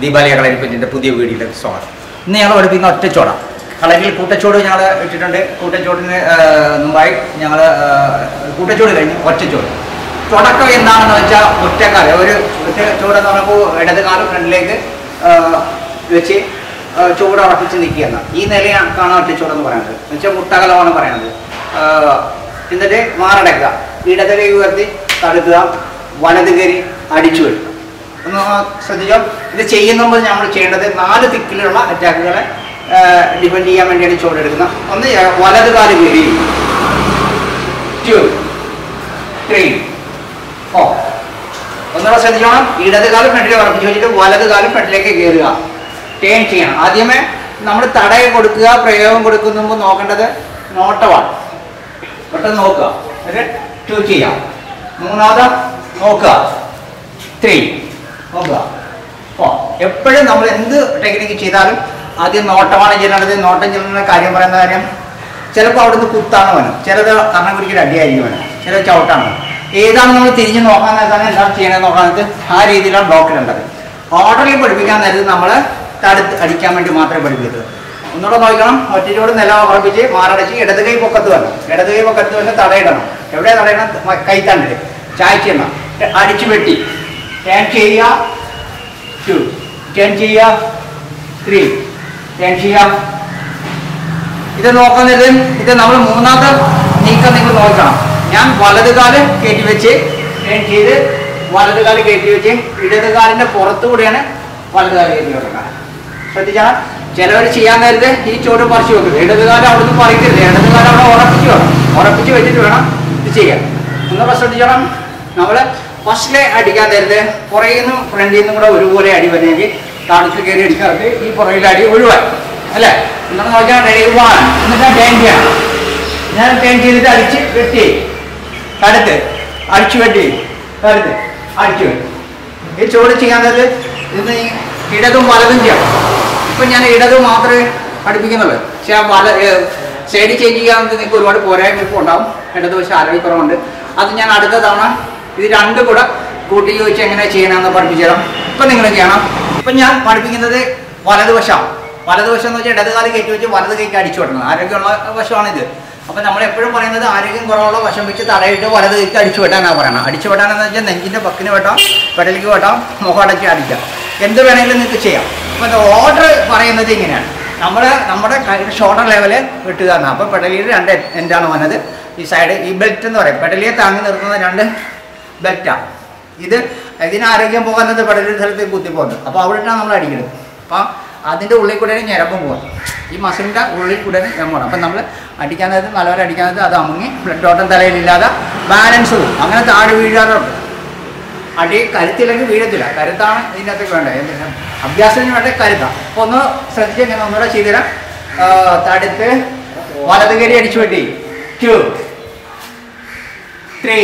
ദീപാവലി കളരിപ്പറ്റിൻ്റെ പുതിയ വീഡിയോയിലേക്ക് സ്വാഗതം ഇന്ന് ഞങ്ങൾ പഠിപ്പിക്കുന്ന ഒറ്റച്ചോട കളരിയിൽ കൂട്ടച്ചോട് ഞങ്ങൾ ഇട്ടിട്ടുണ്ട് കൂട്ടച്ചോടിന് ആ, മുമ്പായി ഞങ്ങൾ കൂട്ടച്ചോട് കഴിഞ്ഞ് ഒറ്റച്ചോട് തുടക്കം എന്താണെന്ന് വെച്ചാൽ ഒറ്റക്കാല് ഒരു ഒറ്റ ചൂട് എന്ന് പറയുമ്പോൾ ഇടത് കാലം ഫ്രണ്ടിലേക്ക് ആ, വെച്ച് ആ, ചുവട് ഉറപ്പിച്ച് നിൽക്കുക എന്നാണ് ഈ നിലയാണ് കാണാൻ ഒറ്റച്ചോടെന്ന് പറയുന്നത് എന്ന് വെച്ചാൽ മുട്ടകലമാണ് പറയുന്നത് ആ, എന്നിട്ട് മാറടക്കുക ഇടത് കൈ ഉയർത്തി തടുക്കുക വലത് കയറി അടിച്ചു വെക്കുക ഒന്ന് ശ്രദ്ധിച്ചോ ഇത് ചെയ്യുന്ന മുമ്പ് നമ്മൾ ചെയ്യേണ്ടത് നാല് ദിക്കിലുള്ള അറ്റാക്കുകളെ ഡിഫെൻഡ് ചെയ്യാൻ വേണ്ടിയാണ് ചുവട് എടുക്കുന്നത് ഒന്ന് വലത് കാല് കയറി ടു ത്രീ ഓ ഒന്നുകൂടെ ശ്രദ്ധിച്ചോണം ഇടത് കാലം ഫ്രണ്ടിലേക്ക് ഉറപ്പിച്ച് വെച്ചിട്ട് വലത് കാലം ഫ്രണ്ടിലേക്ക് കയറുക ടേൺ ചെയ്യണം ആദ്യമേ നമ്മൾ തടയം കൊടുക്കുക പ്രയോഗം കൊടുക്കുന്ന മുമ്പ് നോക്കേണ്ടത് നോട്ടമാണ് പെട്ടെന്ന് നോക്കുക എന്നിട്ട് ടു ചെയ്യാം മൂന്നാമത് നോക്കുക ത്രീ നോക്കുക ഓ എപ്പോഴും നമ്മൾ എന്ത് ടെക്നിക്ക് ചെയ്താലും ആദ്യം നോട്ടമാണ് ചെയ്യേണ്ടത് നോട്ടം ചെയ്യുന്ന കാര്യം പറയുന്ന കാര്യം ചിലപ്പോൾ അവിടുന്ന് കുത്താണ് വേണം ചിലത് കർണം കുടിക്കൊരു അടിയായിരിക്കും വേണം ചിലത് ചവിട്ടാണ് വേണം ഏതാണ് നമ്മൾ തിരിഞ്ഞ് നോക്കാൻ നേരത്താണ് എന്താണ് ചെയ്യണമെന്ന് നോക്കാൻ നേരത്ത് ആ രീതിയിലാണ് ബ്ലോക്ക് ഇടേണ്ടത് ഓർഡറിൽ പഠിപ്പിക്കാൻ നേരത്ത് നമ്മൾ തടുത്ത് അടിക്കാൻ വേണ്ടി മാത്രമേ പഠിപ്പിക്കത്തുള്ളൂ ഒന്നുകൂടെ നോക്കണം ഒറ്റയോട് നില ഉറപ്പിച്ച് മാറടച്ച് ഇടത് കൈ പൊക്കത്ത് വരണം ഇടത് കൈ പൊക്കത്ത് വന്ന് തടയിടണം എവിടെ തടയണം മ- കൈത്തണ്ടിൽ ചായ്ച്ചിടണം അടിച്ചു വെട്ടി ടേൺ ചെയ്യുക ടു ടേൺ ചെയ്യുക ത്രീ ടേൺ ചെയ്യുക ഇത് നോക്കുന്നത് ഇത് നമ്മൾ മൂന്നാമത്തെ നീക്കം നിങ്ങൾ നോക്കണം ഞാൻ വലത് കാല് കയറ്റി വെച്ച് ടേൺ ചെയ്ത് വലത് കാല് കയറ്റി വെച്ച് ഇടത് കാലിന്റെ പുറത്തുകൂടെയാണ് വലത് കാല് കയറ്റി വെക്കുന്നത് ശ്രദ്ധിച്ചാൽ ചിലവർ ചെയ്യാൻ നേരത്തെ ഈ ചോട് പറിച്ചു വെക്കും ഇടത് കാലം അവിടുന്ന് പറിക്കരുത് ഇടത് കാലം അവിടെ ഉറപ്പിച്ച് വേണം ഉറപ്പിച്ച് വെച്ചിട്ട് വേണം ഇത് ചെയ്യാൻ ഒന്നുകൂടെ ശ്രദ്ധിച്ചോണം നമ്മൾ ഫസ്റ്റിലെ അടിക്കാൻ നേരത്തെ പുറകിൽ നിന്നും ഫ്രണ്ടിൽ നിന്നും കൂടെ ഒരുപോലെ അടി വരണമെങ്കിൽ തണുത്ത് കയറി അടിക്കാർക്ക് ഈ പുറകിലെ അടി ഒഴിവായി അല്ലേ എന്നാൽ നോക്കിയാൽ റെഡി വൺ എന്നിട്ട് ടേൺ ചെയ്യണം ഞാൻ ടേൺ ചെയ്തിട്ട് അടിച്ച് വെട്ടി കടുത്ത് അടിച്ചു വെട്ടി കടുത്ത് അടിച്ചു വെട്ടി ഈ ചുവട് ചെയ്യാൻ നേരത്ത് ഇത് ഈ ഇടതും വലതും ചെയ്യണം ഇപ്പം ഞാൻ ഇടത് മാത്രമേ പഠിപ്പിക്കുന്നുള്ളൂ പക്ഷേ ആ വല സൈഡ് ചേഞ്ച് ചെയ്യാൻ നിങ്ങൾക്ക് ഒരുപാട് പോരായ്മ ഇപ്പോൾ ഉണ്ടാവും ഇടതുവശം ആരോഗ്യക്കുറവുണ്ട് അത് ഞാൻ അടുത്ത തവണ ഇത് രണ്ടും കൂടെ കൂട്ടി ചോദിച്ച് എങ്ങനെ ചെയ്യണമെന്ന് പഠിപ്പിച്ചു തരാം ഇപ്പം നിങ്ങൾ ചെയ്യണം ഇപ്പം ഞാൻ പഠിപ്പിക്കുന്നത് വലതുവശമാണ് വലതുവശം എന്ന് വെച്ചാൽ ഇടതുകാലം കയറ്റി വെച്ച് വലത് കൈക്ക് അടിച്ചു വിടണം ആരോഗ്യമുള്ള വശമാണിത് അപ്പം നമ്മൾ എപ്പോഴും പറയുന്നത് ആരോഗ്യം കുറവുള്ള വശം വെച്ച് തടയിട്ട് വലത് കൈക്ക് അടിച്ചു വിടാനാണ് പറയുന്നത് അടിച്ചു വിടാനെന്ന് വെച്ചാൽ നെഞ്ചിൻ്റെ പക്കിന് വെട്ടാം പെടലിക്ക് വെട്ടാം മുഖം അടച്ച് അടിക്കാം എന്ത് വേണമെങ്കിലും നിങ്ങൾക്ക് ചെയ്യാം അപ്പോൾ ഓർഡർ പറയുന്നത് ഇങ്ങനെയാണ് നമ്മൾ നമ്മുടെ ഷോൾഡർ ലെവല് വെട്ടുക എന്നാണ് അപ്പോൾ പെടലിയിൽ രണ്ട് എൻഡാണ് വന്നത് ഈ സൈഡ് ഈ ബെൽറ്റ് എന്ന് പറയും പെടലിയെ താങ്ങി നിർത്തുന്ന രണ്ട് ബെൽറ്റാണ് ഇത് ഇതിന് ആരോഗ്യം പോകുന്നത് പെടലിൽ സ്ഥലത്ത് കുത്തി പോകുന്നത് അപ്പോൾ അവിടെയാണ് നമ്മൾ അടിക്കുന്നത് അപ്പം അതിൻ്റെ ഉള്ളിൽ കൂടെയാണ് ഞരമ്പം പോകുന്നത് ഈ മസിലിൻ്റെ ഉള്ളിൽ കൂടെയാണ് ഞരമ്പാണ് അപ്പം നമ്മൾ അടിക്കാൻ നേരത്ത് നല്ലവരെ അടിക്കാൻ നേരത്ത് അത് അമുങ്ങി ബ്ലഡ് ഓട്ടം തലയിലില്ലാതെ ബാലൻസ് പോകും അങ്ങനെ താഴെ വീഴാറുണ്ട് അടി കരുത്തില്ലെങ്കിൽ വീഴത്തില്ല കരുത്താണ് ഇതിൻ്റെ അകത്തേക്ക് വേണ്ടത് എന്തിനാ? അഭ്യാസത്തിന് വേണ്ട കരുത്താണ് അപ്പോൾ ഒന്ന് ശ്രദ്ധിച്ച് ഞാൻ ഒന്നുകൂടെ ചെയ്തുതരാം ആ, തടുത്ത് വലത് കയറി അടിച്ചു വെട്ടി ടു ത്രീ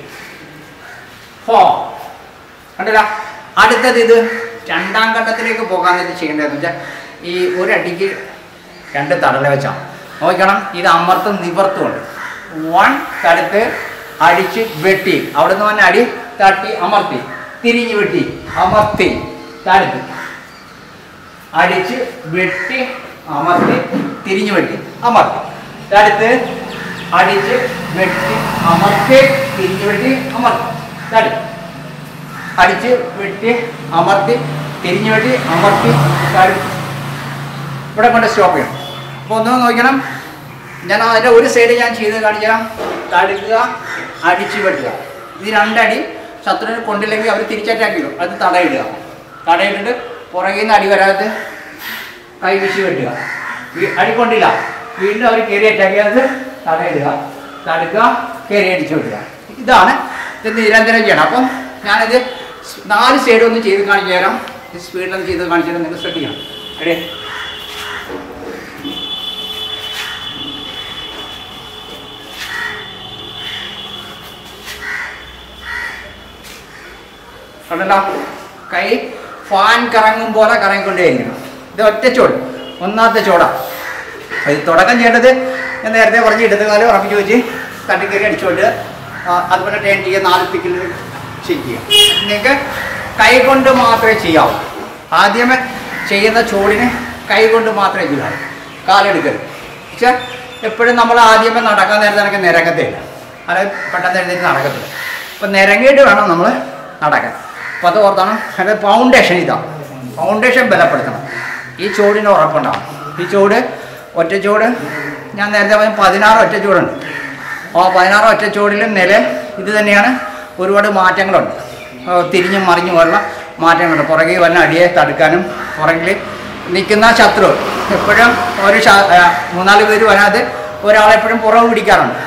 ഫോർ കണ്ടില്ല അടുത്തത് ഇത് രണ്ടാം ഘട്ടത്തിലേക്ക് പോകാൻ വേണ്ടി ചെയ്യേണ്ടതെന്ന് വെച്ചാൽ ഈ ഒരു അടിക്ക് രണ്ട് തടല വെച്ചാണ് നോക്കണം ഇത് അമർത്തും നിവർത്തുമുണ്ട് വൺ തടുത്ത് അടിച്ച് വെട്ടി അവിടെ നിന്ന് വന്ന അടി തട്ടി അമർത്തി തിരിഞ്ഞ് വെട്ടി അമർത്തി തടുത്ത് അടിച്ച് വെട്ടി അമർത്തി തിരിഞ്ഞു വെട്ടി അമർത്തി തടുത്ത് അടിച്ച് വെട്ടി അമർത്തി തിരിഞ്ഞു വെട്ടി അമർത്തി തടുത്ത് അടിച്ച് വെട്ടി അമർത്തി തിരിഞ്ഞു വെട്ടി അമർത്തി തടുത്ത് ഇവിടെ കൊണ്ട് സ്റ്റോപ്പ് ചെയ്യണം അപ്പോൾ ഒന്ന് നോക്കണം ഞാൻ അതിൻ്റെ ഒരു സൈഡ് ഞാൻ ചെയ്ത് കാണിച്ചു തരാം തടുക്കുക അടിച്ച് വെട്ടുക ഇത് രണ്ടടി ശത്രുവിനെ കൊണ്ടില്ലെങ്കിൽ അവർ തിരിച്ചറ്റാക്കി വരും അത് തടയിടുക തടയിട്ടിട്ട് പുറകിൽ നിന്ന് അടി വരാതെ കൈ വീശി വെട്ടുക വീ- അടി കൊണ്ടില്ല വീണ്ടും അവർ കയറി അറ്റാക്കിയത് തടയിടുക തടുക്കുക കയറി അടിച്ച് വെട്ടുക ഇതാണ് ഇത് നിരന്തരം ചെയ്യണം അപ്പം ഞാനിത് നാല് സൈഡ് ഒന്ന് ചെയ്ത് കാണിച്ചു തരാം സ്പീഡിലൊന്ന് ചെയ്ത് കാണിച്ചു തരാം നിങ്ങൾ ശ്രദ്ധിക്കണം റെഡി കണ്ടല്ലോ കൈ ഫാൻ കറങ്ങും പോലെ കറങ്ങിക്കൊണ്ടേയിരിക്കണം ഇത് ഒറ്റ ചോട് ഒന്നാമത്തെ ചോടാ അത് തുടക്കം ചെയ്യേണ്ടത് ഞാൻ നേരത്തെ കുറച്ച് ഇടതുകാലം ഉറപ്പിച്ച് വെച്ച് തട്ടിക്കറി അടിച്ചുകൊണ്ട് അതുപോലെ ടേൺ ചെയ്യുക നാല് തിക്കിൽ ചെയ്യുക നിങ്ങൾക്ക് കൈ കൊണ്ട് മാത്രമേ ചെയ്യാവൂ ആദ്യമേ ചെയ്യുന്ന ചോടിന് കൈ കൊണ്ട് മാത്രമേ ചെയ്യാവൂ കാലെടുക്കരുത് പക്ഷേ എപ്പോഴും നമ്മൾ ആദ്യമേ നടക്കാൻ നേരത്തെ എനിക്ക് നിരങ്ങത്തില്ല അത് പെട്ടെന്ന് എഴുന്നേറ്റ് നടക്കത്തില്ല അപ്പം നിരങ്ങിയിട്ട് വേണം നമ്മൾ നടക്കാൻ അപ്പോൾ അത് ഓർത്താണ് അത് ഫൗണ്ടേഷൻ ഇതാണ് ഫൗണ്ടേഷൻ ബലപ്പെടുത്തണം ഈ ചോടിന് ഉറപ്പുണ്ടാവും ഈ ചോട് ഒറ്റച്ചോട് ഞാൻ നേരത്തെ പറഞ്ഞ പതിനാറ് ഒറ്റച്ചോടുണ്ട് ആ പതിനാറ് ഒറ്റച്ചോടിലും നില ഇത് തന്നെയാണ് ഒരുപാട് മാറ്റങ്ങളുണ്ട് ആ, തിരിഞ്ഞും മറിഞ്ഞും ഉള്ള മാറ്റങ്ങളുണ്ട് പുറകിൽ വന്ന അടിയെ തടുക്കാനും പുറകിൽ നിൽക്കുന്ന ശത്രു എപ്പോഴും ഒരു ശ- ആ, മൂന്നാല് പേര് വരാതെ ഒരാളെപ്പോഴും പുറവ് പിടിക്കാറുണ്ട്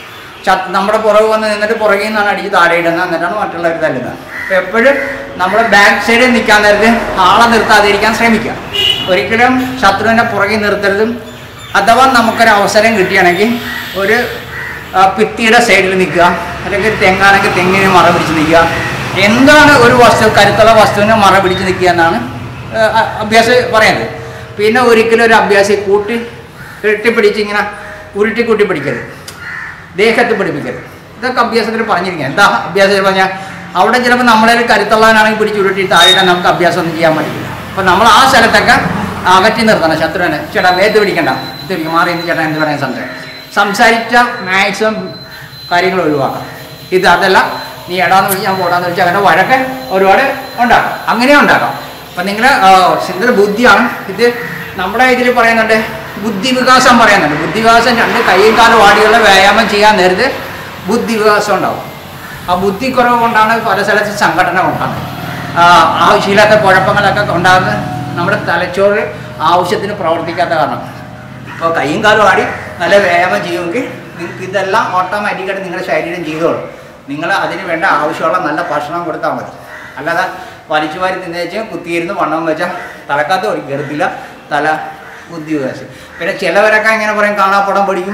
ശ- നമ്മുടെ പുറകെ വന്ന് നിന്നിട്ട് പുറകിൽ നിന്നാണ് അടിച്ച് താഴെ ഇടുന്നത് എന്നിട്ടാണ് മറ്റുള്ളവർ തല്ലുന്നത് അപ്പോൾ എപ്പോഴും നമ്മൾ ബാക്ക് സൈഡിൽ നിൽക്കാൻ നേരത്ത് ആളെ നിർത്താതിരിക്കാൻ ശ്രമിക്കുക ഒരിക്കലും ശത്രുവിനെ പുറകിൽ നിർത്തരുതും അഥവാ നമുക്കൊരു അവസരം കിട്ടുകയാണെങ്കിൽ ഒരു ആ, ഭിത്തിയുടെ സൈഡിൽ നിൽക്കുക അല്ലെങ്കിൽ തെങ്ങാണെങ്കിൽ തെങ്ങിന് മറ പിടിച്ച് നിൽക്കുക എന്താണ് ഒരു വസ്തു കരുത്തുള്ള വസ്തുവിനെ മറ പിടിച്ച് നിൽക്കുക എന്നാണ് ആ, ആ, അഭ്യാസം പറയുന്നത് പിന്നെ ഒരിക്കലും ഒരു അഭ്യാസി കൂട്ടി കെട്ടിപ്പിടിച്ച് ഇങ്ങനെ ഉരുട്ടി കൂട്ടി പിടിക്കരുത് ദേഹത്ത് പിടിപ്പിക്കരുത് ഇതൊക്കെ അഭ്യാസത്തിൽ പറഞ്ഞിരിക്കുക എന്താ അഭ്യാസത്തിൽ പറഞ്ഞാൽ അവിടെ ചിലപ്പോൾ നമ്മളെ കരുത്തുള്ളവനാണെങ്കിൽ പിടിച്ച് ഉരുട്ടി താഴെ നമുക്ക് അഭ്യാസം ഒന്നും ചെയ്യാൻ പറ്റില്ല അപ്പോൾ നമ്മൾ ആ സ്ഥലത്തൊക്കെ അകറ്റി നിർത്തണം ശത്രുവിനെ ചേട്ടാ വേത്ത് പിടിക്കണ്ട ഇത് പിടിക്കും മാറി എന്ത് ചേട്ടാ എന്ത് പറയാൻ സംസാരം സംസാരിച്ച മാക്സിമം കാര്യങ്ങൾ ഒഴിവാക്കാം ഇത് അതല്ല നീ എടാന്ന് വിളിച്ച് ഞാൻ പോടാന്ന് വിളിച്ച് അങ്ങനെ വഴക്ക് ഒരുപാട് ഉണ്ടാക്കാം അങ്ങനെ ഉണ്ടാക്കാം അപ്പം നിങ്ങൾ ചിന്തയുടെ ബുദ്ധിയാണ് ഇത് നമ്മുടെ ഇതിൽ പറയുന്നുണ്ട് ബുദ്ധി വികാസം പറയുന്നുണ്ട് ബുദ്ധി വികാസം രണ്ട് കൈയും കാലും വാടിയുള്ള വ്യായാമം ചെയ്യാൻ നേരത്ത് ബുദ്ധി വികാസം ഉണ്ടാവും ആ ബുദ്ധി കുറവ് കൊണ്ടാണ് പല സ്ഥലത്ത് സംഘടന ഉണ്ടാകുന്നത് ആ, ആവശ്യമില്ലാത്ത കുഴപ്പങ്ങളൊക്കെ ഉണ്ടാകുന്നത് നമ്മുടെ തലച്ചോറ് ആവശ്യത്തിന് പ്രവർത്തിക്കാത്ത കാരണം ഇപ്പോൾ കൈയും കാലും ആടി നല്ല വ്യായാമം ചെയ്യുമെങ്കിൽ നിങ്ങൾക്ക് ഇതെല്ലാം ഓട്ടോമാറ്റിക്കായിട്ട് നിങ്ങളുടെ ശരീരം ചെയ്തോളും നിങ്ങൾ അതിന് വേണ്ട ആവശ്യമുള്ള നല്ല ഭക്ഷണം കൊടുത്താൽ മതി അല്ലാതെ വലിച്ചു വാരി തിന്നേച്ച് കുത്തിയിരുന്ന് വണ്ണം വെച്ചാൽ തലക്കകത്ത് ഒരു കയറത്തില്ല തല ബുദ്ധി വികാസം പിന്നെ ചിലവരൊക്കെ ഇങ്ങനെ പറയും കാണാപ്പടം പഠിക്കും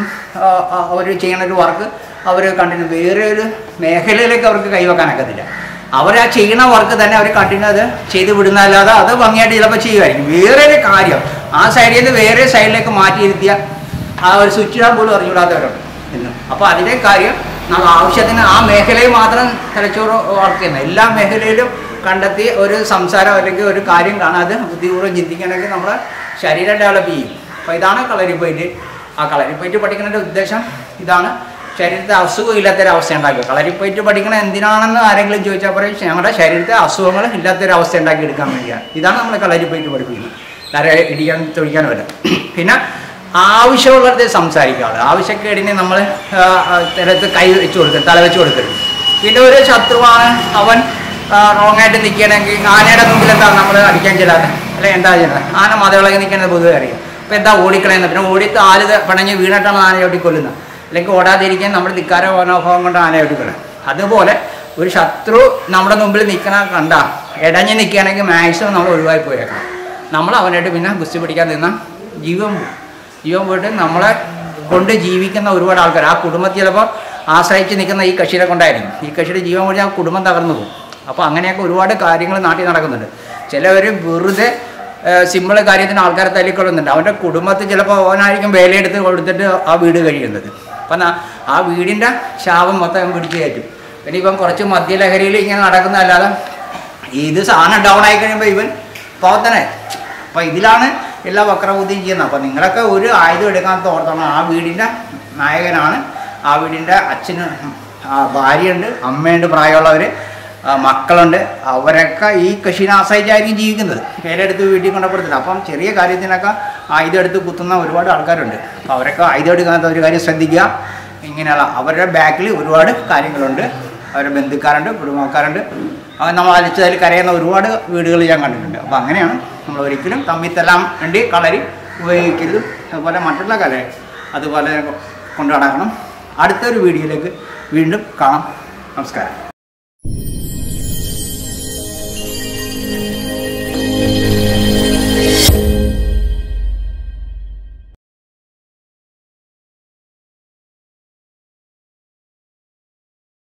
അവർ ചെയ്യണ ഒരു വർക്ക് അവർ കണ്ടിന്യൂ വേറെ ഒരു മേഖലയിലേക്ക് അവർക്ക് കൈവെക്കാനൊക്കത്തില്ല അവർ ആ ചെയ്യുന്ന വർക്ക് തന്നെ അവർ കണ്ടിന്യൂ അത് ചെയ്ത് വിടുന്നതല്ലാതെ അത് ഭംഗിയായിട്ട് ചിലപ്പോൾ ചെയ്യുമായിരിക്കും വേറെ ഒരു കാര്യം ആ സൈഡിൽ നിന്ന് വേറെ സൈഡിലേക്ക് മാറ്റിയിരുത്തിയ ആ ഒരു സ്വിച്ച് ഇടാൻ പോലും അറിഞ്ഞുകൂടാത്തവരുണ്ട് ഇന്ന് അപ്പോൾ അതിൻ്റെ കാര്യം നമ്മൾ ആവശ്യത്തിന് ആ മേഖലയിൽ മാത്രം തലച്ചോറ് വർക്ക് ചെയ്യുന്നത് എല്ലാ മേഖലയിലും കണ്ടെത്തി ഒരു സംസാരം അല്ലെങ്കിൽ ഒരു കാര്യം കാണാതെ ബുദ്ധിപൂർവ്വം ചിന്തിക്കണമെങ്കിൽ നമ്മുടെ ശരീരം ഡെവലപ്പ് ചെയ്യും അപ്പോൾ ഇതാണ് കളരിപ്പോയിട്ട് ആ കളരിപ്പോയിട്ട് പഠിക്കുന്നതിൻ്റെ ഉദ്ദേശം ഇതാണ് ശരീരത്തെ അസുഖം ഇല്ലാത്തൊരവസ്ഥ ഉണ്ടാക്കുക കളരിപ്പോയിട്ട് പഠിക്കണത് എന്തിനാണെന്ന് ആരെങ്കിലും ചോദിച്ചാൽ പറയും ഞങ്ങളുടെ ശരീരത്തെ അസുഖങ്ങൾ ഇല്ലാത്തൊരവസ്ഥ ഉണ്ടാക്കി എടുക്കാൻ വേണ്ടിയാണ് ഇതാണ് നമ്മൾ കളരിപ്പോയിട്ട് പഠിപ്പിക്കുന്നത് തല ഇടിക്കാൻ തൊഴിക്കാനും വല്ല പിന്നെ ആവശ്യമുള്ളത് സംസാരിക്കാവുള്ളൂ ആവശ്യക്കേടിന് നമ്മൾ തിരത്ത് കൈ വെച്ച് കൊടുക്കരുത് തല വെച്ച് കൊടുക്കരുത് പിന്നെ ഒരു ശത്രുവാണ് അവൻ റോങ് ആയിട്ട് നിൽക്കണമെങ്കിൽ ആനയുടെ മുമ്പിൽ എന്താ നമ്മൾ അടിക്കാൻ ചെല്ലാതെ അല്ലെ എന്താ ചെയ്യുന്നത് ആന മതവിളകി നിൽക്കുന്നത് പൊതുവെ അറിയാം അപ്പോൾ എന്താ ഓടിക്കളയുന്നത് പിന്നെ ഓടി ആല് പിണഞ്ഞ് വീണിട്ടാണ് ആന ചവിട്ടി കൊല്ലുന്നത് അല്ലെങ്കിൽ ഓടാതിരിക്കാൻ നമ്മുടെ ധിക്കാര മനോഭാവം കൊണ്ട് ആന ചവിട്ടി കൊല്ലുന്നത് അതുപോലെ ഒരു ശത്രു നമ്മുടെ മുമ്പിൽ നിൽക്കണ കണ്ട ഇടഞ്ഞ് നിൽക്കുകയാണെങ്കിൽ മാക്സിമം നമ്മൾ ഒഴിവായി പോയേക്കണം നമ്മൾ അവനായിട്ട് പിന്നെ ഗുസ്തി പിടിക്കാൻ നിന്ന ജീവൻ പോകും ജീവൻ പോയിട്ട് നമ്മളെ കൊണ്ട് ജീവിക്കുന്ന ഒരുപാട് ആൾക്കാർ ആ കുടുംബത്തിൽ ചിലപ്പോൾ ആശ്രയിച്ച് നിൽക്കുന്ന ഈ കക്ഷിയെ കൊണ്ടായിരിക്കും ഈ കക്ഷിയുടെ ജീവൻ പോയി ആ കുടുംബം തകർന്നു പോകും അപ്പോൾ അങ്ങനെയൊക്കെ ഒരുപാട് കാര്യങ്ങൾ നാട്ടിൽ നടക്കുന്നുണ്ട് ചിലവർ വെറുതെ സിമ്പിൾ കാര്യത്തിന് ആൾക്കാരെ തല്ലിക്കൊള്ളുന്നുണ്ട് അവൻ്റെ കുടുംബത്തിൽ ചിലപ്പോൾ അവനായിരിക്കും വേലയെടുത്ത് കൊടുത്തിട്ട് ആ വീട് കഴിയുന്നത് അപ്പം ന- ആ വീടിൻ്റെ ശാപം മൊത്തം പിടിച്ച് കയറ്റും പിന്നെ ഇപ്പം കുറച്ച് മദ്യലഹരിയിൽ ഇങ്ങനെ നടക്കുന്നതല്ലാതെ ഇത് സാധനം ഡൗൺ ആയി കഴിയുമ്പോൾ ഇവൻ പോത്തനെ അപ്പോൾ ഇതിലാണ് എല്ലാ വക്രബുദ്ധിയും ചെയ്യുന്നത് അപ്പോൾ നിങ്ങളൊക്കെ ഒരു ആയുധം എടുക്കാൻ തോർത്താണ് ആ വീടിൻ്റെ നായകനാണ് ആ വീടിൻ്റെ അച്ഛന് ആ ഭാര്യയുണ്ട് അമ്മയുണ്ട് പ്രായമുള്ളവർ മക്കളുണ്ട് അവരൊക്കെ ഈ കൃഷിനെ ആശ്രയിച്ചായിരിക്കും ജീവിക്കുന്നത് പേരെടുത്ത് വീട്ടിൽ കൊണ്ടപ്പെടുത്തില്ല അപ്പം ചെറിയ കാര്യത്തിനൊക്കെ ആയുധം എടുത്ത് കുത്തുന്ന ഒരുപാട് ആൾക്കാരുണ്ട് അപ്പോൾ അവരൊക്കെ ആയുധം എടുക്കാത്ത ഒരു കാര്യം ശ്രദ്ധിക്കുക ഇങ്ങനെയുള്ള അവരുടെ ബാക്കിൽ ഒരുപാട് കാര്യങ്ങളുണ്ട് അവരുടെ ബന്ധുക്കാരുണ്ട് കുടുംബക്കാരുണ്ട് അവൻ നമ്മൾ അലിച്ചതിൽ കരയുന്ന ഒരുപാട് വീടുകൾ ഞാൻ കണ്ടിട്ടുണ്ട് അപ്പോൾ അങ്ങനെയാണ് നമ്മൾ ഒരിക്കലും തമ്മിൽ തല്ലാൻ വേണ്ടി കളരി ഉപയോഗിക്കരുത് അതുപോലെ മറ്റുള്ള കല അതുപോലെ കൊണ്ടു നടക്കണം അടുത്തൊരു വീഡിയോയിലേക്ക് വീണ്ടും കാണാം നമസ്കാരം